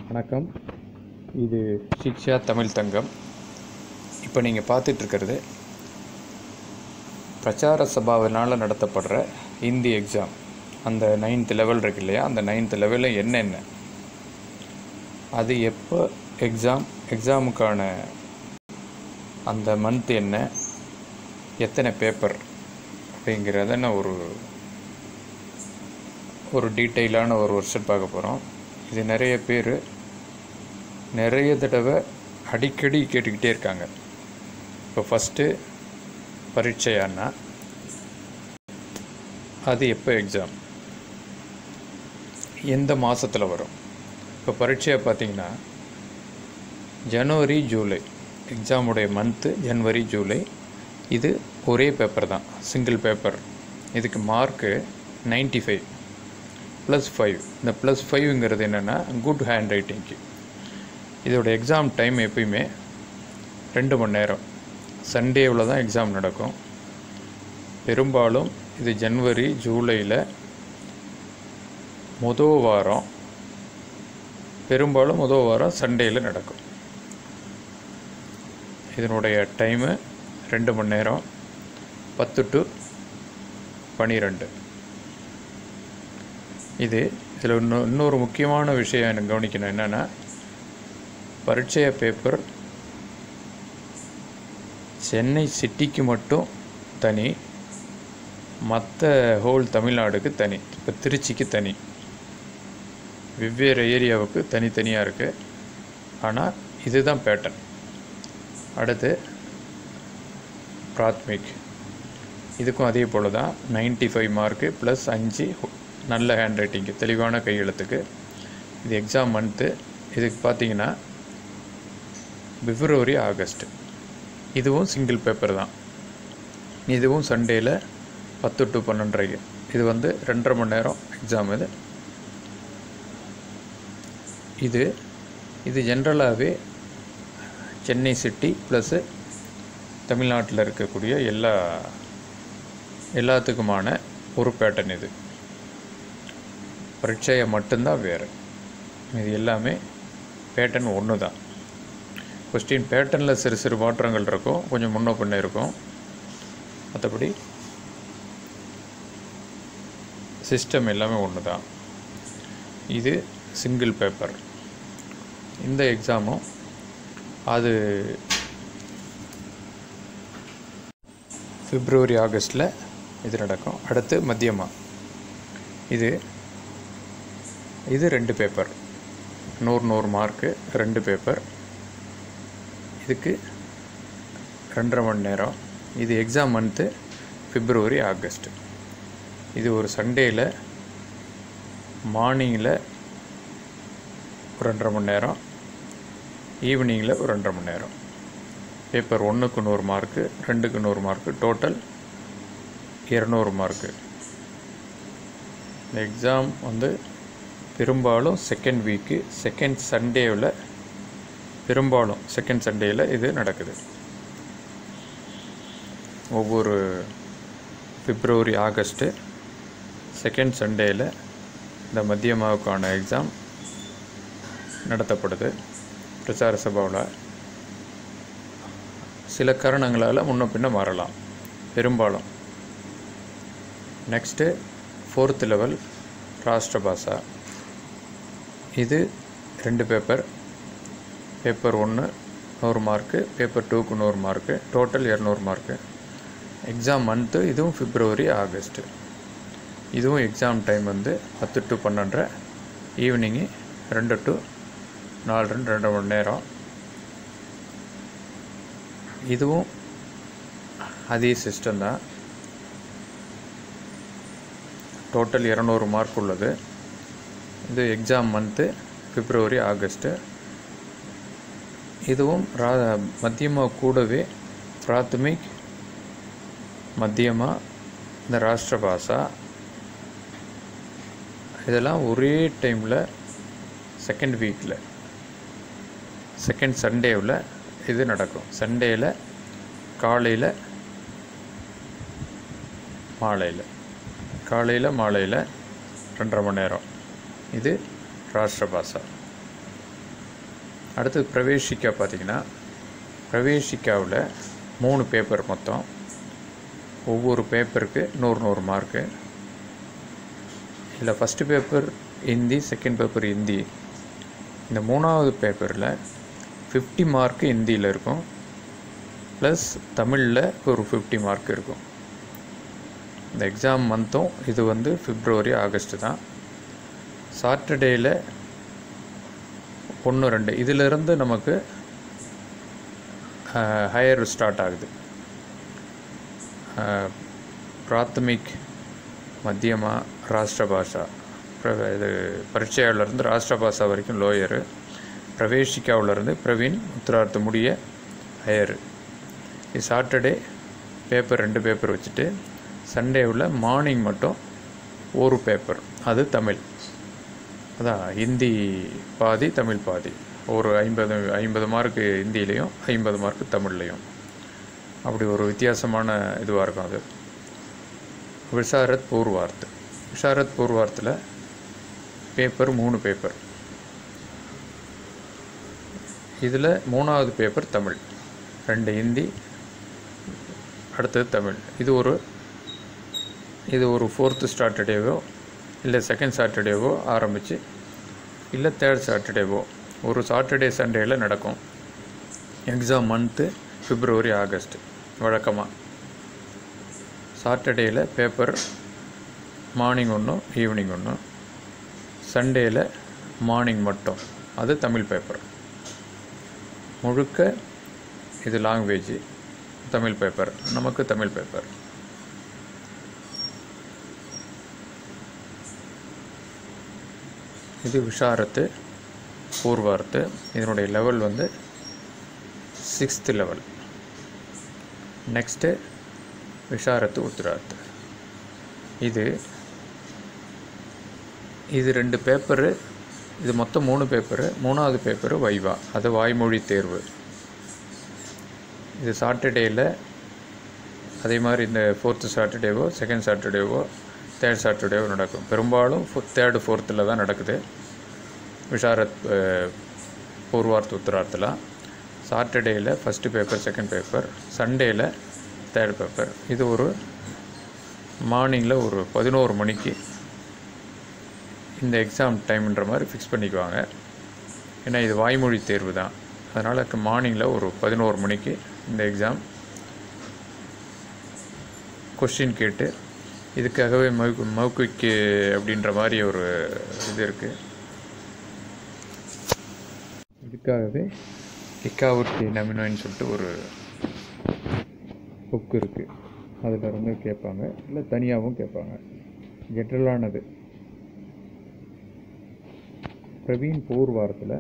வணக்கம் இது சிக்ஷா தமிழ் தங்கம் இப்போ நீங்கள் பார்த்துட்ருக்கிறது பிரச்சார சபாவினால் நடத்தப்படுற ஹிந்தி எக்ஸாம் அந்த நைன்த் லெவல் இருக்கு இல்லையா அந்த நைன்த் லெவலில் என்னென்ன அது எப்போ எக்ஸாம் எக்ஸாமுக்கான அந்த மந்த் என்ன எத்தனை பேப்பர் அப்படிங்கிறத நான் ஒரு ஒரு டீட்டெயிலான ஒரு வருஷம் பார்க்க போகிறோம் இது நிறைய பேர் நிறைய தடவை அடிக்கடி கேட்டுக்கிட்டே இருக்காங்க இப்போ ஃபஸ்ட்டு பரீட்சையானா அது எப்போ எக்ஸாம் எந்த மாதத்தில் வரும் இப்போ பரீட்சையை பார்த்தீங்கன்னா ஜனவரி ஜூலை எக்ஸாமுடைய மந்த்து ஜனவரி ஜூலை இது ஒரே பேப்பர் தான் சிங்கிள் பேப்பர் இதுக்கு mark ninety five plus five இந்த ப்ளஸ் ஃபைவ்ங்கிறது என்னென்னா குட் ஹேண்ட் ரைட்டிங்க்கு இதோட எக்ஸாம் டைம் எப்பயுமே ரெண்டு மணி நேரம் சண்டேவில் தான் எக்ஸாம் நடக்கும் பெரும்பாலும் இது ஜனவரி ஜூலையில் மொதல் வாரம் பெரும்பாலும் மொதல் வாரம் சண்டேயில் நடக்கும் இதனுடைய டைமு ரெண்டு மணி நேரம் பத்து டு பன்னிரெண்டு இது இதில் இன்னும் இன்னொரு முக்கியமான விஷயம் எனக்கு கவனிக்கணும் என்னென்னா பரீட்சைய பேப்பர் சென்னை சிட்டிக்கு மட்டும் தனி மற்ற ஹோல் தமிழ்நாடுக்கு தனி இப்போ திருச்சிக்கு தனி வெவ்வேறு ஏரியாவுக்கு தனித்தனியாக இருக்குது ஆனால் இதுதான் பேட்டர்ன் அடுத்து பிராத்மிக் இதுக்கும் அதே போல் தான் நைன்ட்டி ஃபைவ் மார்க்கு ப்ளஸ் அஞ்சு நல்ல ஹேண்ட் ரைட்டிங்கு தெளிவான கையெழுத்துக்கு இது எக்ஸாம் மந்த்து இதுக்கு பார்த்தீங்கன்னா பிப்ரவரி ஆகஸ்ட் இதுவும் சிங்கிள் பேப்பர் தான் இதுவும் சண்டேயில் பத்து டு பன்னெண்டரைக்கு இது வந்து ரெண்டரை மணி நேரம் எக்ஸாம் இது இது இது ஜென்ரலாகவே சென்னை சிட்டி ப்ளஸ்ஸு தமிழ்நாட்டில் இருக்கக்கூடிய எல்லா எல்லாத்துக்குமான ஒரு பேட்டர்ன் இது பரீட்சையை மட்டும்தான் வேறு இது எல்லாமே பேட்டர்ன் ஒன்று தான் கொஸ்டின் பேட்டர்னில் சிறு சிறு மாற்றங்கள் இருக்கும் கொஞ்சம் முன்ன பின்ன இருக்கும் மற்றபடி சிஸ்டம் எல்லாமே ஒன்று தான் இது சிங்கிள் பேப்பர் இந்த எக்ஸாமும் அது பிப்ரவரி ஆகஸ்டில் இது நடக்கும் அடுத்து மத்தியமா இது இது ரெண்டு பேப்பர் நூறு நூறு மார்க்கு ரெண்டு பேப்பர் இதுக்கு ரெண்டரை மணி நேரம் இது எக்ஸாம் மந்த்து பிப்ரவரி ஆகஸ்ட் இது ஒரு சண்டேயில் மார்னிங்கில் ஒரு ரெண்டரை மணி நேரம் ஈவினிங்கில் ஒரு ரெண்டரை மணி நேரம் பேப்பர் ஒன்றுக்கு நூறு மார்க்கு ரெண்டுக்கு நூறு மார்க்கு டோட்டல் இரநூறு மார்க்கு இந்த எக்ஸாம் வந்து பெரும்பாலும் செகண்ட் வீக்கு செகண்ட் சண்டேவில் பெரும்பாலும் செகண்ட் சண்டேயில் இது நடக்குது ஒவ்வொரு பிப்ரவரி ஆகஸ்ட்டு செகண்ட் சண்டேயில் இந்த மத்தியமாவுக்கான எக்ஸாம் நடத்தப்படுது பிரச்சார சபாவில் சில காரணங்களால் முன்ன பின்ன மாறலாம் பெரும்பாலும் next fourth level Rashtra Bhasha இது ரெண்டு பேப்பர் பேப்பர் ஒன்று நூறு மார்க்கு பேப்பர் டூக்கு நூறு மார்க்கு டோட்டல் இரநூறு மார்க்கு எக்ஸாம் மந்த்து இதுவும் பிப்ரவரி ஆகஸ்ட்டு இதுவும் எக்ஸாம் டைம் வந்து பத்து டு பன்னெண்டரை ஈவினிங்கு ரெண்டு டு நாலு ரெண்டு ரெண்டு மணி நேரம் இதுவும் அதே சிஸ்டம் தான் டோட்டல் இரநூறு மார்க் உள்ளது இது எக்ஸாம் மந்த்து பிப்ரவரி ஆகஸ்ட்டு இதுவும் ரா மத்தியமாக கூடவே பிராத்தமிக் மத்தியமாக இந்த ராஷ்டிர பாஷா இதெல்லாம் ஒரே டைமில் செகண்ட் வீக்கில் செகண்ட் சண்டேவில் இது நடக்கும் சண்டேயில் காலையில் மாலையில் காலையில் மாலையில் ரெண்டரை மணி நேரம் இது ராஷ்டிர பாஷா அடுத்தது பிரவேசிக்கா பார்த்தீங்கன்னா பிரவேசிக்காவில் மூணு பேப்பர் மொத்தம் ஒவ்வொரு பேப்பருக்கு நூறு நூறு மார்க்கு இதில் first paper Hindi second paper Hindi இந்த மூணாவது பேப்பரில் ஃபிஃப்டி மார்க்கு ஹிந்தியில் இருக்கும் ப்ளஸ் தமிழில் ஒரு ஃபிஃப்டி மார்க் இருக்கும் இந்த எக்ஸாம் மந்த்தும் இது வந்து பிப்ரவரி ஆகஸ்ட்டு தான் சாட்டர்டேயில் ஒன்று ரெண்டு இதிலிருந்து நமக்கு ஹையர் ஸ்டார்ட் ஆகுது பிராத்தமிக் மத்தியமா ராஷ்டிர பாஷா பிர- இது பரீட்சையாவிலேருந்து ராஷ்டிர பாஷா வரைக்கும் லோயரு பிரவேசிக்காவிலேருந்து பிரவீன் உத்தரார்த்த முடிய ஹையரு இது சாட்டர்டே பேப்பர் ரெண்டு பேப்பர் வச்சுட்டு சண்டேவில் மார்னிங் மட்டும் ஒரு பேப்பர் அது தமிழ் அதான் ஹிந்தி பாதி தமிழ் பாதி ஒரு ஐம்பது ஐம்பது மார்க்கு ஹிந்திலையும் ஐம்பது மார்க்கு தமிழ்லையும் அப்படி ஒரு வித்தியாசமான இதுவாக இருக்கும் அது விஷாரத் பூர்வார்த் விஷாரத் பூர்வார்த்தில் பேப்பர் மூணு பேப்பர் இதில் மூணாவது பேப்பர் தமிழ் ரெண்டு ஹிந்தி அடுத்தது தமிழ் இது ஒரு இது ஒரு ஃபோர்த்து சாட்டர்டேவோ இல்லை செகண்ட் சாட்டர்டேவோ ஆரம்பித்து இல்லை தேர்ட் சாட்டர்டேவோ ஒரு சாட்டர்டே சண்டேயில் நடக்கும் எக்ஸாம் மந்த்து பிப்ரவரி ஆகஸ்ட் வழக்கமாக சாட்டர்டேயில் பேப்பர் மார்னிங் ஒன்றும் ஈவினிங் ஒன்றும் சண்டேயில் மார்னிங் மட்டும் அது தமிழ் பேப்பர் முழுக்க இது லாங்குவேஜ் தமிழ் பேப்பர் நமக்கு தமிழ் பேப்பர் இது விஷாரத்து பூர்வார்த்து இதனுடைய லெவல் வந்து sixth level next Visharad Uttarardh இது இது ரெண்டு பேப்பரு இது மொத்தம் மூணு பேப்பரு மூணாவது பேப்பரு வைவா அது வாய்மொழி தேர்வு இது சாட்டர்டேயில் அதே மாதிரி இந்த ஃபோர்த்து சாட்டர்டேவோ செகண்ட் சாட்டர்டேவோ தேர்ட் சாட்டர்டேவோ நடக்கும் பெரும்பாலும் தேர்டு ஃபோர்த்தில் தான் நடக்குது விஷாரத் அஹ், பூர்வார்த்த உத்தரார்த்தில் சாட்டர்டேயில் ஃபஸ்ட்டு பேப்பர் செகண்ட் பேப்பர் சண்டேயில் தேர்ட் பேப்பர் இது ஒரு மார்னிங்கில் ஒரு பதினோரு மணிக்கு இந்த எக்ஸாம் டைம்ன்ற மாதிரி ஃபிக்ஸ் பண்ணிக்குவாங்க ஏன்னா இது வாய்மொழி தேர்வு தான் அதனால் மார்னிங்கில் ஒரு பதினோரு மணிக்கு இந்த எக்ஸாம் கொஸ்டின் கேட்டு இதுக்காகவே மவுக்கு மவுக்குக்கு அப்படின்ற மாதிரி ஒரு இது இருக்குது இதுக்காகவே இக்காவுக்கு நமினோன்னு சொல்லிட்டு ஒரு புக் இருக்குது அதில் இருந்து கேட்பாங்க இல்லை தனியாகவும் கேட்பாங்க ஜென்ரலானது பிரவீன் பூர்வாரத்தில்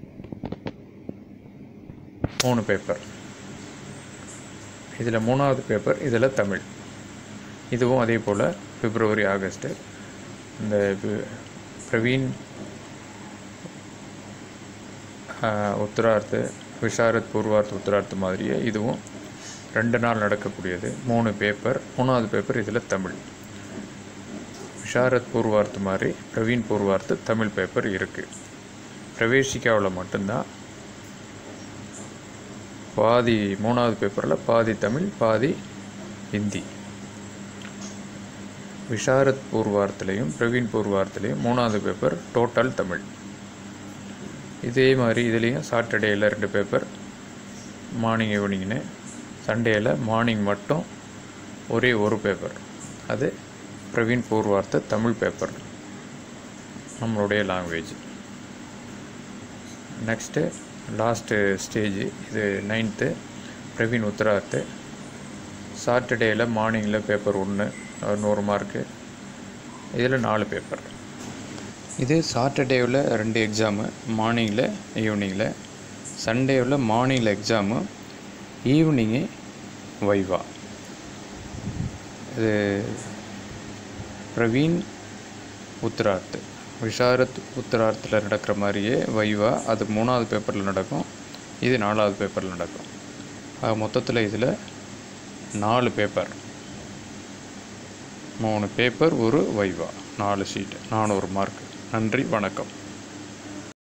மூணு பேப்பர் இதில் மூணாவது பேப்பர் இதில் தமிழ் இதுவும் அதே போல் பிப்ரவரி ஆகஸ்ட்டு இந்த பி- பிரவீன் ஆஹ், உத்தரார்த்து விஷாரத் பூர்வார்த் உத்தரார்த்து மாதிரியே இதுவும் ரெண்டு நாள் நடக்கக்கூடியது மூணு பேப்பர் மூணாவது பேப்பர் இதில் தமிழ் விஷாரத் பூர்வார்த்து மாதிரி பிரவீன் பூர்வார்த்து தமிழ் பேப்பர் இருக்குது பிரவேசிக்காவில் மட்டும்தான் பாதி மூணாவது பேப்பரில் பாதி தமிழ் பாதி ஹிந்தி விஷாரத் பூர்வார்த்திலையும் பிரவீன் பூர்வார்த்திலையும் மூணாவது பேப்பர் டோட்டல் தமிழ் இதே மாதிரி இதுலேயும் சாட்டர்டேயில் ரெண்டு பேப்பர் மார்னிங் ஈவினிங்னு சண்டேயில் மார்னிங் மட்டும் ஒரே ஒரு பேப்பர் அது பிரவீன் பூர்வார்த்த தமிழ் பேப்பர் நம்மளுடைய லாங்குவேஜ் நெக்ஸ்ட்டு லாஸ்ட்டு ஸ்டேஜ் இது நைன்த்து பிரவீன் உத்தரார்த்து சாட்டர்டேயில் மார்னிங்கில் பேப்பர் ஒன்று நூறு மார்க்கு இதில் நாலு பேப்பர் இது சாட்டர்டேவில் ரெண்டு எக்ஸாமு மார்னிங்கில் ஈவினிங்கில் சண்டேவில் மார்னிங்கில் எக்ஸாமு ஈவினிங்கு வைவா இது பிரவீன் உத்தரார்த்து விஷாரத் உத்தரார்த்தில் நடக்கிற மாதிரியே வைவா அது மூணாவது பேப்பரில் நடக்கும் இது நாலாவது பேப்பரில் நடக்கும் ஆக மொத்தத்தில் இதில் நாலு பேப்பர் மூணு பேப்பர் ஒரு வைவா நாலு ஷீட் நானூறு மார்க் நன்றி வணக்கம்